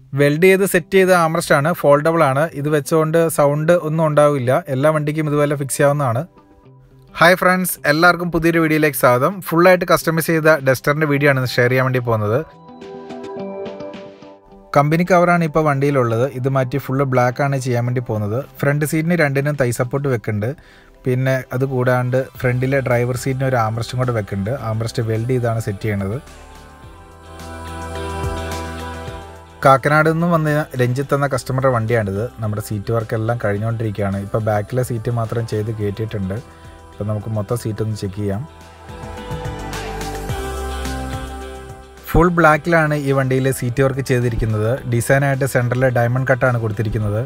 weld ചെയ്ത് set ചെയ്ത armrest ആണ് ഫോൾഡബിൾ ആണ് ഇത് വെച്ചുകൊണ്ട് സൗണ്ട് ഒന്നും ഉണ്ടാവില്ല എല്ലാ വണ്ടിക്കും ഇതുപോലെ ഫിക്സ് ചെയ്യാവുന്നതാണ് ഹായ് ഫ്രണ്ട്സ് എല്ലാവർക്കും പുതിയൊരു വീഡിയോയിലേക്ക് സ്വാഗതം ഫുള്ളായിട്ട് കസ്റ്റമൈസ് ചെയ്ത ഡസ്റ്ററിൻ്റെ വീഡിയോ ആണ് ഷെയർ ചെയ്യാൻ വേണ്ടി പോകുന്നത് കമ്പനി കവറാണ് ഇപ്പോൾ വണ്ടിയിലുള്ളത് ഇത് മാറ്റി ഫുള്ള് ബ്ലാക്ക് ആണ് ചെയ്യാൻ വേണ്ടി പോകുന്നത് ഫ്രണ്ട് സീറ്റിന് രണ്ടിനും തൈ സപ്പോർട്ട് വെക്കുന്നുണ്ട് പിന്നെ അത് കൂടാണ്ട് ഫ്രണ്ടിലെ ഡ്രൈവർ സീറ്റിന് ഒരു ആംബ്രസ്റ്റും കൂടെ വെക്കുന്നുണ്ട് ആംബ്രസ്റ്റ് വെൽഡ് ചെയ്താണ് സെറ്റ് ചെയ്യണത് കാക്കനാട് നിന്നും വന്ന രഞ്ജിത്ത് എന്ന കസ്റ്റമറുടെ വണ്ടിയാണിത് നമ്മുടെ സീറ്റ് വർക്ക് എല്ലാം കഴിഞ്ഞുകൊണ്ടിരിക്കുകയാണ് ഇപ്പോൾ ബാക്കിലെ സീറ്റ് മാത്രം ചെയ്ത് കയറ്റിയിട്ടുണ്ട് ഇപ്പോൾ നമുക്ക് മൊത്തം സീറ്റ് ഒന്ന് ചെക്ക് ചെയ്യാം ഫുൾ ബ്ലാക്കിലാണ് ഈ വണ്ടിയിൽ സീറ്റ് വർക്ക് ചെയ്തിരിക്കുന്നത് ഡിസൈനായിട്ട് സെൻറ്ററിൽ ഡയമണ്ട് കട്ടാണ് കൊടുത്തിരിക്കുന്നത്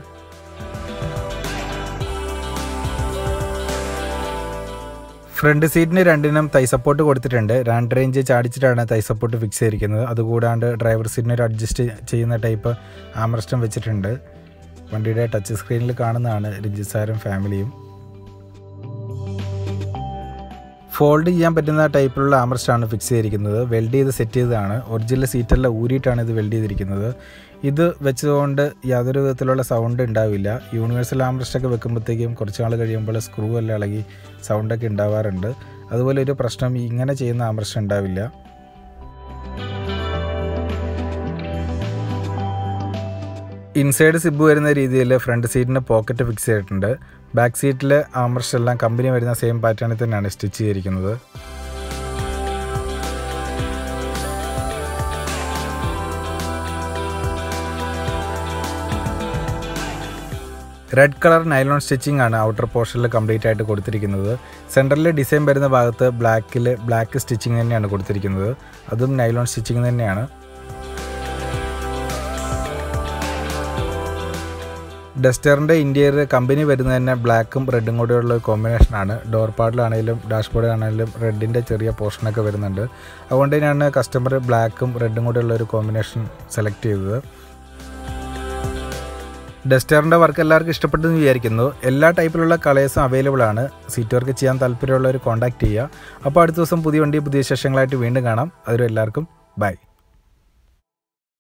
ഫ്രണ്ട് സീറ്റിന് രണ്ടിനും തൈ സപ്പോർട്ട് കൊടുത്തിട്ടുണ്ട് രണ്ട് റേഞ്ച് ചാടിച്ചിട്ടാണ് തൈ സപ്പോർട്ട് ഫിക്സ് ചെയ്തിരിക്കുന്നത് അതുകൂടാണ്ട് ഡ്രൈവർ സീറ്റിന് ഒരു അഡ്ജസ്റ്റ് ചെയ്യുന്ന ടൈപ്പ് ആമറസ്റ്റം വെച്ചിട്ടുണ്ട് വണ്ടിയുടെ ടച്ച് സ്ക്രീനിൽ കാണുന്നതാണ് രഞ്ജിസാരും ഫാമിലിയും ഫോൾഡ് ചെയ്യാൻ പറ്റുന്ന ടൈപ്പിലുള്ള ആമറസ്റ്റാണ് ഫിക്സ് ചെയ്തിരിക്കുന്നത് വെൽഡ് ചെയ്ത് സെറ്റ് ചെയ്തതാണ് ഒറിജിനൽ സീറ്റെല്ലാം ഊരിയിട്ടാണ് ഇത് വെൽഡ് ചെയ്തിരിക്കുന്നത് ഇത് വെച്ചതുകൊണ്ട് യാതൊരു വിധത്തിലുള്ള സൗണ്ട് ഉണ്ടാവില്ല യൂണിവേഴ്സൽ ആംബ്രസ്റ്റൊക്കെ വെക്കുമ്പോഴത്തേക്കും കുറച്ച് നാൾ കഴിയുമ്പോൾ സ്ക്രൂ എല്ലാം ഇളകി സൗണ്ടൊക്കെ ഉണ്ടാവാറുണ്ട് അതുപോലെ ഒരു പ്രശ്നം ഇങ്ങനെ ചെയ്യുന്ന ആംബ്രസ്റ്റ് ഉണ്ടാവില്ല ഇൻസൈഡ് സിബ് വരുന്ന രീതിയിൽ ഫ്രണ്ട് സീറ്റിന് പോക്കറ്റ് ഫിക്സ് ചെയ്തിട്ടുണ്ട് ബാക്ക് സീറ്റിൽ ആംബ്രസ്റ്റ് എല്ലാം കമ്പനി വരുന്ന സെയിം പാറ്റേണിൽ തന്നെയാണ് സ്റ്റിച്ച് ചെയ്തിരിക്കുന്നത് റെഡ് കളർ നൈലോൺ സ്റ്റിച്ചിങ് ആണ് ഔട്ടർ പോർഷനിൽ കംപ്ലീറ്റ് ആയിട്ട് കൊടുത്തിരിക്കുന്നത് സെൻറ്ററിൽ ഡിസൈൻ വരുന്ന ഭാഗത്ത് ബ്ലാക്കിൽ ബ്ലാക്ക് സ്റ്റിച്ചിങ് തന്നെയാണ് കൊടുത്തിരിക്കുന്നത് അതും നൈലോൺ സ്റ്റിച്ചിങ് തന്നെയാണ് ഡസ്റ്ററിൻ്റെ ഇൻറ്റീരിയർ കമ്പനി വരുന്നത് തന്നെ ബ്ലാക്കും റെഡും കൂടെയുള്ള ഒരു കോമ്പിനേഷനാണ് ഡോർ പാഡിലാണെങ്കിലും ഡാഷ്ബോർഡിലാണെങ്കിലും റെഡിൻ്റെ ചെറിയ പോർഷനൊക്കെ വരുന്നുണ്ട് അതുകൊണ്ട് തന്നെയാണ് കസ്റ്റമർ ബ്ലാക്കും റെഡും കൂടെയുള്ള ഒരു കോമ്പിനേഷൻ സെലക്ട് ചെയ്തത് ഡസ്റ്ററിൻ്റെ വർക്ക് എല്ലാവർക്കും ഇഷ്ടപ്പെട്ടെന്ന് വിചാരിക്കുന്നു എല്ലാ ടൈപ്പിലുള്ള കളേഴ്സും അവൈലബിൾ ആണ് സീറ്റ് വർക്ക് ചെയ്യാൻ താല്പര്യമുള്ളവർ കോൺടാക്ട് ചെയ്യുക അപ്പോൾ അടുത്ത ദിവസം പുതിയ വണ്ടി പുതിയ വിശേഷങ്ങളായിട്ട് വീണ്ടും കാണാം അതിലും എല്ലാവർക്കും ബൈ